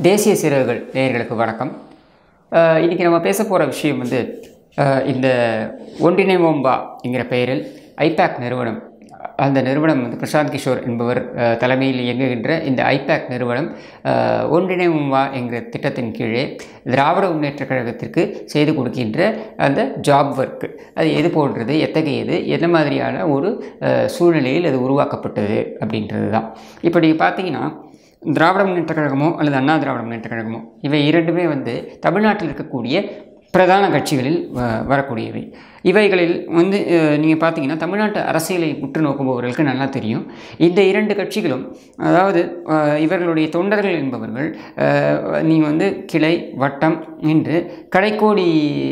தேசிய சிறகுகள் நேயர்களுக்கு வணக்கம் அஹ் இன்னைக்கு நம்ம பேச போகிற விஷயம் வந்து அஹ் இந்த ஒன்றிணைவோம்பா என்கிற பெயரில் ஐபேக் நிறுவனம் அந்த நிறுவனம் வந்து பிரசாந்த் கிஷோர் என்பவர் அஹ், தலைமையில் இயங்குகின்ற இந்த ஐபேக் நிறுவனம் அஹ், ஒன்றிணைவோம்பா என்கிற திட்டத்தின் கீழே திராவிட முன்னேற்றக் கழகத்திற்கு செய்து கொடுக்கின்ற அந்த ஜாப் ஒர்க் அது எது போன்றது எத்தகையது என்ன மாதிரியான ஒரு அஹ், சூழ்நிலையில் அது உருவாக்கப்பட்டது அப்படின்றது தான் இப்போ நீங்கள் பார்த்தீங்கன்னா திராவிட முன்னேற்றக் கழகமோ அல்லது அண்ணா திராவிட முன்னேற்றக் கழகமோ இவை இரண்டுமே வந்து தமிழ்நாட்டில் இருக்கக்கூடிய பிரதான கட்சிகளில் வ- வரக்கூடியவை இவைகளில் வந்து நீங்கள் பார்த்தீங்கன்னா தமிழ்நாட்டு அரசியலை உற்று நோக்குபவர்களுக்கு நல்லா தெரியும் இந்த இரண்டு கட்சிகளும் அதாவது அஹ், இவர்களுடைய தொண்டர்கள் என்பவர்கள் நீங்கள் வந்து கிளை வட்டம் என்று கடைக்கோடி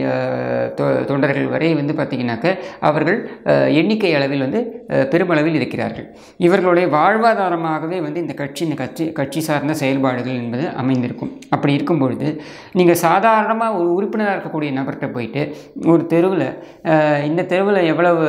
அஹ், தொ- தொண்டர்கள் வரை வந்து பார்த்தீங்கன்னாக்க அவர்கள் அஹ், எண்ணிக்கை அளவில் வந்து அஹ், பெருமளவில் இருக்கிறார்கள் இவர்களுடைய வாழ்வாதாரமாகவே வந்து இந்த கட்சி இந்த கட்சி கட்சி சார்ந்த செயல்பாடுகள் என்பது அமைந்திருக்கும் அப்படி இருக்கும் பொழுது நீங்கள் சாதாரணமாக ஒரு உறுப்பினராக இருக்கக்கூடிய நபர்கிட்ட போயிட்டு ஒரு தெருவில் இந்த தெருவில் எவ்வளவு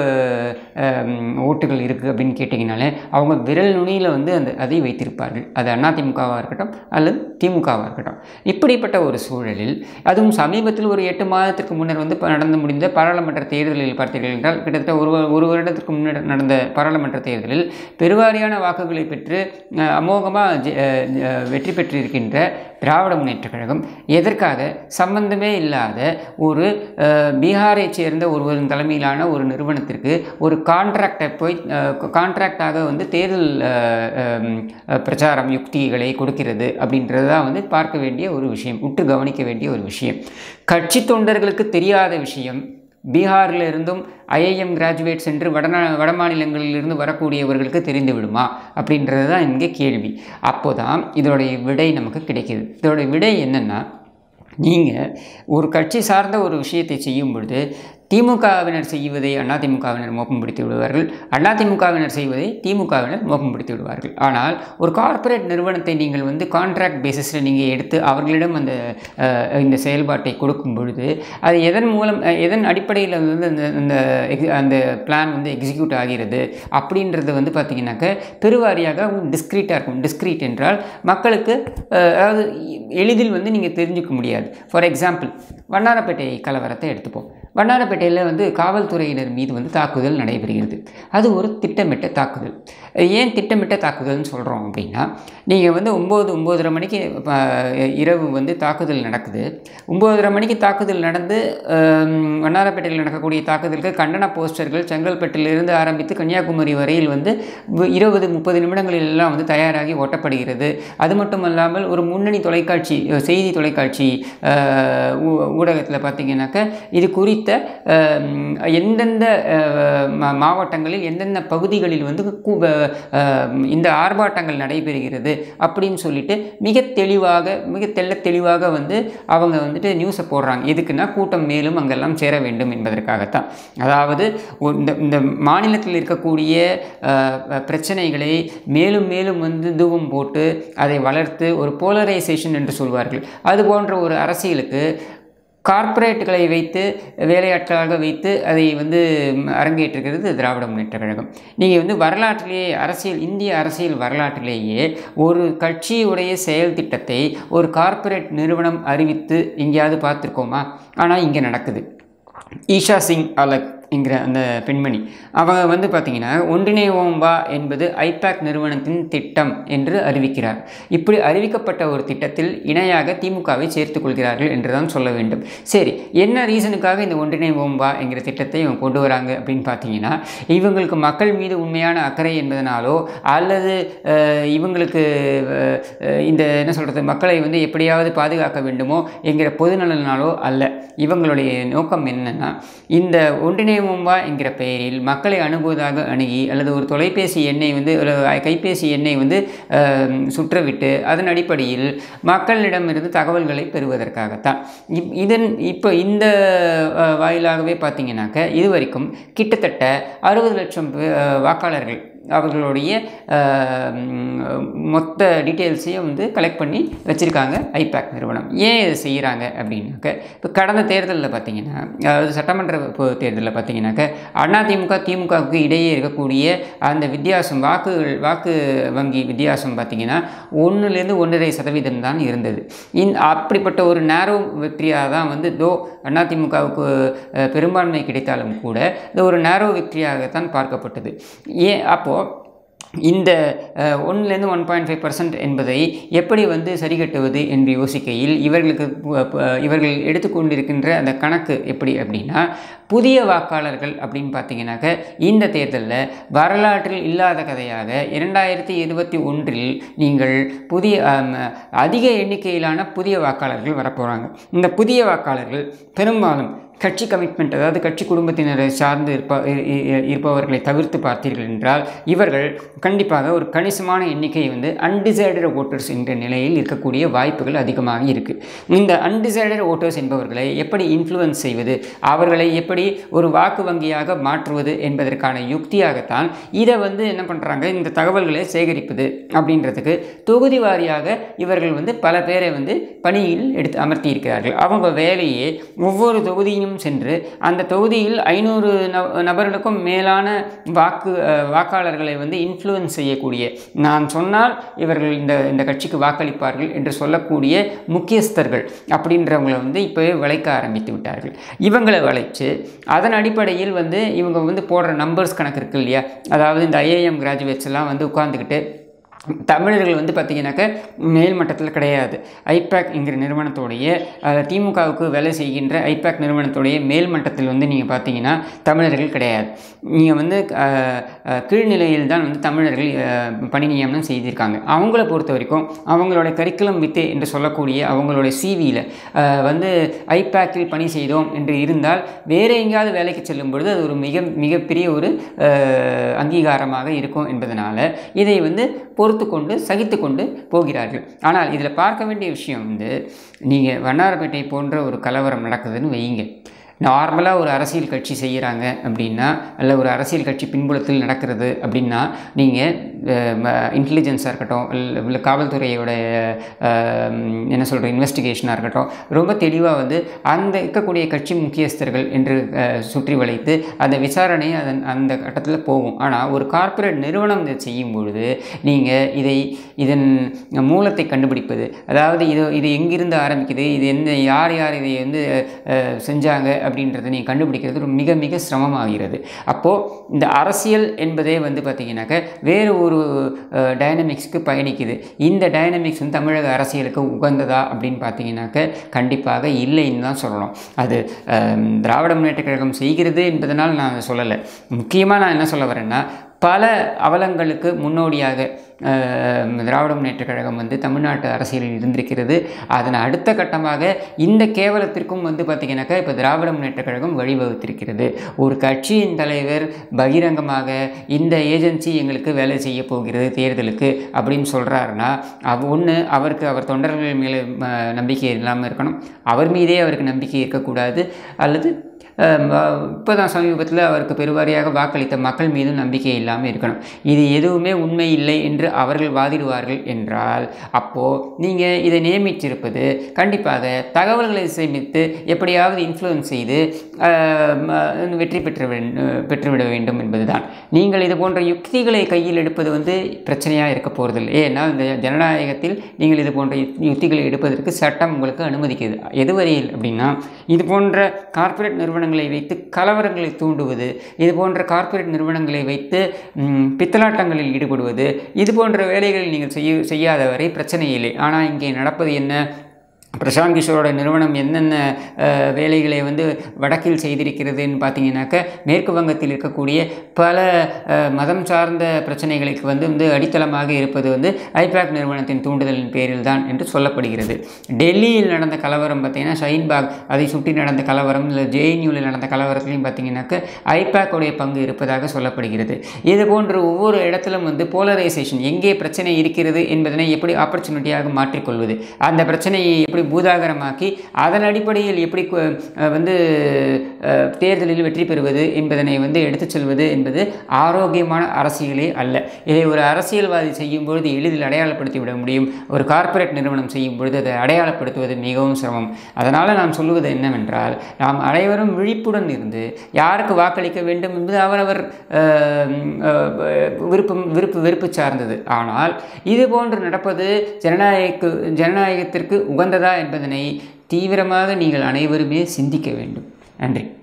அஹ், ஓட்டுகள் இருக்குது அப்படின்னு கேட்டிங்கனாலே அவங்க விரல் நுனியில் வந்து அந்த அதை வைத்திருப்பார்கள் அது அதிமுகவாக இருக்கட்டும் அல்லது திமுகவாக இருக்கட்டும் இப்படிப்பட்ட ஒரு சூழலில் அதுவும் சமீபத்தில் ஒரு எட்டு மாதத்திற்கு முன்னர் வந்து ப- நடந்து முடிந்த பாராளுமன்ற தேர்தலில் பார்த்தீர்கள் என்றால் கிட்டத்தட்ட ஒரு வ- ஒரு வருடத்திற்கு முன்னர் நடந்த பாராளுமன்ற தேர்தலில் பெருவாரியான வாக்குகளை பெற்று அமோகமாக வெற்றி பெற்றிருக்கின்ற திராவிட முன்னேற்றக் கழகம் எதற்காக சம்பந்தமே இல்லாத ஒரு அஹ், பீகாரைச் சேர்ந்த ஒருவரின் தலைமையிலான ஒரு நிறுவனத்திற்கு ஒரு கான்ட்ராக்டை போய் கான்ட்ராக்டாக வந்து தேர்தல் அஹ், அஹ், அஹ், பிரச்சாரம் யுக்திகளை கொடுக்கிறது அப்படின்றது தான் வந்து பார்க்க வேண்டிய ஒரு விஷயம் உற்று கவனிக்க வேண்டிய ஒரு விஷயம் கட்சி தொண்டர்களுக்கு தெரியாத விஷயம் பீகாரில் இருந்தும் ஐஐஎம் கிராஜுவேட்ஸ் என்று வடநா வட மாநிலங்களிலிருந்து வரக்கூடியவர்களுக்கு தெரிந்து விடுமா அப்படின்றது தான் இங்கே கேள்வி அப்போ தான் இதோடைய விடை நமக்கு கிடைக்கிது இதோடைய விடை என்னென்னா நீங்கள் ஒரு கட்சி சார்ந்த ஒரு விஷயத்தை செய்யும் பொழுது திமுகவினர் செய்வதை அதிமுகவினர் மோப்பம் பிடித்து விடுவார்கள் அதிமுகவினர் செய்வதை திமுகவினர் மோப்பம் பிடித்து விடுவார்கள் ஆனால் ஒரு கார்ப்பரேட் நிறுவனத்தை நீங்கள் வந்து கான்ட்ராக்ட் பேசிஸில் நீங்கள் எடுத்து அவர்களிடம் அந்த அஹ், இந்த செயல்பாட்டை கொடுக்கும் பொழுது அது எதன் மூலம் அஹ், எதன் அடிப்படையில் வந்து அந்த அந்த ex- அந்த பிளான் வந்து எக்ஸிக்யூட் ஆகிறது அப்படின்றது வந்து பார்த்திங்கனாக்க பெருவாரியாக டிஸ்க்ரீட்டாக இருக்கும் டிஸ்க்ரீட் என்றால் மக்களுக்கு அஹ், அதாவது எளிதில் வந்து நீங்கள் தெரிஞ்சுக்க முடியாது ஃபார் எக்ஸாம்பிள் வண்ணாரப்பேட்டை கலவரத்தை எடுத்துப்போம் வண்ணாரப்பேட்டையில் வந்து காவல்துறையினர் மீது வந்து தாக்குதல் நடைபெறுகிறது அது ஒரு திட்டமிட்ட தாக்குதல் ஏன் திட்டமிட்ட தாக்குதல்னு சொல்கிறோம் அப்படின்னா நீங்கள் வந்து ஒம்பது ஒம்போதரை மணிக்கு அஹ், இரவு வந்து தாக்குதல் நடக்குது ஒம்போதரை மணிக்கு தாக்குதல் நடந்து அஹ், வண்ணாரப்பேட்டையில் நடக்கக்கூடிய தாக்குதலுக்கு கண்டன போஸ்டர்கள் செங்கல்பட்டிலிருந்து ஆரம்பித்து கன்னியாகுமரி வரையில் வந்து வ- இருபது முப்பது நிமிடங்களில் எல்லாம் வந்து தயாராகி ஒட்டப்படுகிறது அது மட்டும் அல்லாமல் ஒரு முன்னணி தொலைக்காட்சி அஹ், செய்தி தொலைக்காட்சி ஊடகத்தில் பார்த்தீங்கன்னாக்க இது குறித்த அஹ், எந்தெந்த அஹ், மா- மாவட்டங்களில் எந்தெந்த பகுதிகளில் வந்து கு- அஹ், இந்த ஆர்ப்பாட்டங்கள் நடைபெறுகிறது அப்படின்னு சொல்லிட்டு மிக தெளிவாக மிக தெள்ள தெளிவாக வந்து அவங்க வந்துட்டு நியூஸை போடுறாங்க எதுக்குன்னா கூட்டம் மேலும் அங்கெல்லாம் சேர வேண்டும் என்பதற்காகத்தான் அதாவது ஒரு- இந்த இந்த மாநிலத்தில் இருக்கக்கூடிய அஹ், அஹ், பிரச்சனைகளை மேலும் மேலும் வந்து தூவம் போட்டு அதை வளர்த்து ஒரு போலரைசேஷன் என்று சொல்வார்கள் அது போன்ற ஒரு அரசியலுக்கு கார்ப்பரேட்டுகளை வைத்து வேலையாட்களாக வைத்து அதை வந்து ம், அரங்கேற்றுகிறது திராவிட முன்னேற்றக் கழகம் நீங்கள் வந்து வரலாற்றிலேயே அரசியல் இந்திய அரசியல் வரலாற்றிலேயே ஒரு கட்சியுடைய செயல் திட்டத்தை ஒரு கார்ப்பரேட் நிறுவனம் அறிவித்து எங்கேயாவது பார்த்துருக்கோமா ஆனால் இங்கே நடக்குது ஈஷா சிங் அலக் என்கிற அந்த பெண்மணி அவங்க வந்து பார்த்திங்கன்னா ஒன்றிணைவோம்பா என்பது ஐபேக் நிறுவனத்தின் திட்டம் என்று அறிவிக்கிறார் இப்படி அறிவிக்கப்பட்ட ஒரு திட்டத்தில் இணையாக திமுகவை சேர்த்துக் கொள்கிறார்கள் என்று தான் சொல்ல வேண்டும் சரி என்ன ரீசனுக்காக இந்த ஒன்றிணைவோம்பா என்கிற திட்டத்தை இவங்க கொண்டு வராங்க அப்படின்னு பார்த்தீங்கன்னா இவங்களுக்கு மக்கள் மீது உண்மையான அக்கறை என்பதனாலோ அல்லது அஹ், இவங்களுக்கு அஹ், அஹ், இந்த என்ன சொல்கிறது மக்களை வந்து எப்படியாவது பாதுகாக்க வேண்டுமோ என்கிற பொதுநலனாலோ அல்ல இவங்களுடைய நோக்கம் என்னன்னா இந்த ஒன்றிணைவோம்பா என்கிற பெயரில் மக்களை அணுகுவதாக அணுகி அல்லது ஒரு தொலைபேசி எண்ணை வந்து ஒரு கைபேசி எண்ணை வந்து அஹ், சுற்றவிட்டு அதன் அடிப்படையில் மக்களிடமிருந்து தகவல்களை பெறுவதற்காகத்தான் இப் இதன் இப்போ இந்த அஹ், வாயிலாகவே பார்த்தீங்கன்னாக்க இதுவரைக்கும் கிட்டத்தட்ட அறுபது லட்சம் பே- அஹ், வாக்காளர்கள் அவர்களுடைய அஹ், ம், மொத்த டீட்டெயில்ஸையும் வந்து கலெக்ட் பண்ணி வச்சுருக்காங்க ஐபேக் நிறுவனம் ஏன் இதை செய்கிறாங்க அப்படின்னாக்க இப்போ கடந்த தேர்தலில் பார்த்தீங்கன்னா அதாவது சட்டமன்ற பொ- தேர்தலில் பார்த்தீங்கன்னாக்க அதிமுக திமுகவுக்கு இடையே இருக்கக்கூடிய அந்த வித்தியாசம் வாக்குகள் வாக்கு வங்கி வித்தியாசம் பார்த்தீங்கன்னா ஒன்றுலேருந்து ஒன்றரை சதவீதம் தான் இருந்தது இந் அப்படிப்பட்ட ஒரு நேரோ வெற்றியாக தான் வந்து தோ அதிமுகவுக்கு அஹ், பெரும்பான்மை கிடைத்தாலும் கூட இது ஒரு நேரோ வெற்றியாகத்தான் பார்க்கப்பட்டது ஏன் அப்போது இந்த ஒன்லேருந்து ஒன் பாயிண்ட் ஃபைவ் பர்சன்ட் என்பதை எப்படி வந்து சரி கட்டுவது என்று யோசிக்கையில் இவர்களுக்கு பு- பு- இவர்கள் எடுத்துக்கொண்டிருக்கின்ற அந்த கணக்கு எப்படி அப்படின்னா புதிய வாக்காளர்கள் அப்படின்னு பார்த்தீங்கன்னாக்க இந்த தேர்தலில் வரலாற்றில் இல்லாத கதையாக இரண்டாயிரத்தி இருபத்தி ஒன்றில் நீங்கள் புதிய ஆம், அதிக எண்ணிக்கையிலான புதிய வாக்காளர்கள் வரப்போகிறாங்க இந்த புதிய வாக்காளர்கள் பெரும்பாலும் கட்சி கமிட்மெண்ட் அதாவது கட்சி குடும்பத்தினரை சார்ந்து இருப்ப இ- இ- இருப்பவர்களை தவிர்த்து பார்த்தீர்கள் என்றால் இவர்கள் கண்டிப்பாக ஒரு கணிசமான எண்ணிக்கை வந்து அன்டிசைடட் ஓட்டர்ஸ் என்ற நிலையில் இருக்கக்கூடிய வாய்ப்புகள் அதிகமாக இருக்குது இந்த அன்டிசைடட் ஓட்டர்ஸ் என்பவர்களை எப்படி இன்ஃப்ளூயன்ஸ் செய்வது அவர்களை எப்படி ஒரு வாக்கு வங்கியாக மாற்றுவது என்பதற்கான யுக்தியாகத்தான் இதை வந்து என்ன பண்ணுறாங்க இந்த தகவல்களை சேகரிப்பது அப்படின்றதுக்கு தொகுதி வாரியாக இவர்கள் வந்து பல பேரை வந்து பணியில் எடுத்து அமர்த்தி இருக்கிறார்கள் அவங்க வேலையே ஒவ்வொரு தொகுதியும் சென்று அந்த தொகுதியில் ஐநூறு நபர்களுக்கும் மேலான வாக்கு அஹ், வாக்காளர்களை வந்து இன்ஃப்ளூயன்ஸ் செய்யக்கூடிய நான் சொன்னால் இவர்கள் இந்த இந்த கட்சிக்கு வாக்களிப்பார்கள் என்று சொல்லக்கூடிய முக்கியஸ்தர்கள் அப்படின்றவங்களை வந்து இப்போவே வளைக்க ஆரம்பித்து விட்டார்கள் இவங்களை வளைச்சு அதன் அடிப்படையில் வந்து இவங்க வந்து போடுற நம்பர்ஸ் கணக்கு இருக்கு இல்லையா அதாவது இந்த ஐஏஎம் கிராஜுவேட்ஸ் எல்லாம் வந்து உட்காந்துக்கிட்டு தமிழர்கள் வந்து பார்த்திங்கனாக்க மேல் மட்டத்தில் கிடையாது ஐபேக் என்கிற நிறுவனத்தோடைய அஹ், திமுகவுக்கு வேலை செய்கின்ற ஐபேக் நிறுவனத்துடைய மேல் மட்டத்தில் வந்து நீங்கள் பார்த்தீங்கன்னா தமிழர்கள் கிடையாது நீங்கள் வந்து அஹ், அஹ், கீழ்நிலையில் தான் வந்து தமிழர்கள் அஹ், பணி நியமனம் செய்திருக்காங்க அவங்கள பொறுத்த வரைக்கும் அவங்களோட கரிக்குலம் வித்தே என்று சொல்லக்கூடிய அவங்களுடைய சிவியில் வந்து ஐபேக்கில் பணி செய்தோம் என்று இருந்தால் வேறு எங்கேயாவது வேலைக்கு செல்லும் பொழுது அது ஒரு மிக மிகப்பெரிய ஒரு அஹ், அங்கீகாரமாக இருக்கும் என்பதனால் இதை வந்து பொறுத்து கொண்டு சகித்து கொண்டு போகிறார்கள் ஆனால் இதில் பார்க்க வேண்டிய விஷயம் வந்து நீங்கள் வண்ணாரப்பேட்டை போன்ற ஒரு கலவரம் நடக்குதுன்னு வையுங்க நார்மலாக ஒரு அரசியல் கட்சி செய்கிறாங்க அப்படின்னா அல்ல ஒரு அரசியல் கட்சி பின்புலத்தில் நடக்கிறது அப்படின்னா நீங்கள் இன்டெலிஜென்ஸாக இருக்கட்டும் இல்ல- இல்லை காவல்துறையோட அஹ், என்ன சொல்கிற இன்வெஸ்டிகேஷனாக இருக்கட்டும் ரொம்ப தெளிவாக வந்து அந்த இருக்கக்கூடிய கட்சி முக்கியஸ்தர்கள் என்று அஹ், சுற்றி வளைத்து அந்த விசாரணை அதன் அந்த கட்டத்தில் போகும் ஆனால் ஒரு கார்ப்பரேட் நிறுவனம் இதை செய்யும் பொழுது நீங்கள் இதை இதன் மூலத்தை கண்டுபிடிப்பது அதாவது இது இது எங்கிருந்து ஆரம்பிக்குது இது எந்த யார் யார் இதை வந்து அஹ், செஞ்சாங்க அப்படின்றத நீங்கள் கண்டுபிடிக்கிறது ஒரு மிக மிக சிரமமாகிறது அப்போது இந்த அரசியல் என்பதே வந்து பார்த்திங்கனாக்க வேறு ஒரு டைனமிக்ஸ்க்கு பயணிக்குது இந்த டைனமிக்ஸ் வந்து தமிழக அரசியலுக்கு உகந்ததா அப்படின்னு பார்த்தீங்கன்னாக்க கண்டிப்பாக இல்லைன்னு தான் சொல்லணும் அது அஹ், திராவிட முன்னேற்ற கழகம் செய்கிறது என்பதனால் நான் அதை சொல்லலை முக்கியமாக நான் என்ன சொல்ல வரேன்னா பல அவலங்களுக்கு முன்னோடியாக அஹ், திராவிட முன்னேற்ற கழகம் வந்து தமிழ்நாட்டு அரசியலில் இருந்திருக்கிறது அதன் அடுத்த கட்டமாக இந்த கேவலத்திற்கும் வந்து பார்த்திங்கனாக்கா இப்போ திராவிட முன்னேற்ற கழகம் வழிவகுத்திருக்கிறது ஒரு கட்சியின் தலைவர் பகிரங்கமாக இந்த ஏஜென்சி எங்களுக்கு வேலை செய்ய போகிறது தேர்தலுக்கு அப்படின்னு சொல்கிறாருன்னா அவ ஒன்று அவருக்கு அவர் தொண்டர்கள் மேலே ம, நம்பிக்கை இல்லாமல் இருக்கணும் அவர் மீதே அவருக்கு நம்பிக்கை இருக்கக்கூடாது அல்லது இப்போ தான் சமீபத்தில் அவருக்கு பெருவாரியாக வாக்களித்த மக்கள் மீதும் நம்பிக்கை இல்லாமல் இருக்கணும் இது எதுவுமே உண்மை இல்லை என்று அவர்கள் வாதிடுவார்கள் என்றால் அப்போது நீங்கள் இதை நியமித்திருப்பது கண்டிப்பாக தகவல்களை சேமித்து எப்படியாவது இன்ஃப்ளூயன்ஸ் செய்து அஹ், ம- வெற்றி பெற்று வேண்டும் பெற்றுவிட வேண்டும் என்பதுதான் நீங்கள் இது போன்ற யுக்திகளை கையில் எடுப்பது வந்து பிரச்சனையாக இருக்க போகிறதில்லை ஏன்னா இந்த ஜனநாயகத்தில் நீங்கள் இது போன்ற யுக்- யுக்திகளை எடுப்பதற்கு சட்டம் உங்களுக்கு அனுமதிக்குது எதுவரையில் அப்படின்னா இது போன்ற கார்ப்பரேட் நிறுவனங்களை வைத்து கலவரங்களை தூண்டுவது இது போன்ற கார்ப்பரேட் நிறுவனங்களை வைத்து ம், பித்தலாட்டங்களில் ஈடுபடுவது இது போன்ற வேலைகளை நீங்கள் செய்ய செய்யாத வரை பிரச்சனை இல்லை ஆனால் இங்கே நடப்பது என்ன பிரசாந்த் கிஷோரோட நிறுவனம் என்னென்ன அஹ், வேலைகளை வந்து வடக்கில் செய்திருக்கிறதுன்னு பார்த்தீங்கன்னாக்க மேற்கு வங்கத்தில் இருக்கக்கூடிய பல அஹ், மதம் சார்ந்த பிரச்சனைகளுக்கு வந்து வந்து அடித்தளமாக இருப்பது வந்து ஐபேக் நிறுவனத்தின் தூண்டுதலின் பேரில் தான் என்று சொல்லப்படுகிறது டெல்லியில் நடந்த கலவரம் பார்த்தீங்கன்னா ஷஹீன்பாக் அதை சுற்றி நடந்த கலவரம் இல்லை ஜேஎன்யூவில் நடந்த கலவரத்துலையும் பார்த்தீங்கன்னாக்க ஐபேக்குடைய பங்கு இருப்பதாக சொல்லப்படுகிறது இது போன்ற ஒவ்வொரு இடத்திலும் வந்து போலரைசேஷன் எங்கே பிரச்சனை இருக்கிறது என்பதனை எப்படி ஆப்பர்ச்சுனிட்டியாக மாற்றிக்கொள்வது அந்த பிரச்சனையை எப்படி பூதாகரமாக்கி அதன் அடிப்படையில் எப்படி கு- அஹ் வந்து அஹ், தேர்தலில் வெற்றி பெறுவது என்பதனை வந்து எடுத்துச் செல்வது என்பது ஆரோக்கியமான அரசியலே அல்ல இதை ஒரு அரசியல்வாதி செய்யும் பொழுது எளிதில் அடையாளப்படுத்தி விட முடியும் ஒரு கார்ப்பரேட் நிறுவனம் செய்யும் பொழுது அதை அடையாளப்படுத்துவது மிகவும் சிரமம் அதனால் நாம் சொல்லுவது என்னவென்றால் நாம் அனைவரும் விழிப்புடன் இருந்து யாருக்கு வாக்களிக்க வேண்டும் என்பது அவரவர் அஹ், அஹ், விருப்பம் விருப்பு வெறுப்பு சார்ந்தது ஆனால் இது போன்று நடப்பது ஜனநாயக ஜனநாயகத்திற்கு உகந்ததா என்பதனை தீவிரமாக நீங்கள் அனைவருமே சிந்திக்க வேண்டும் நன்றி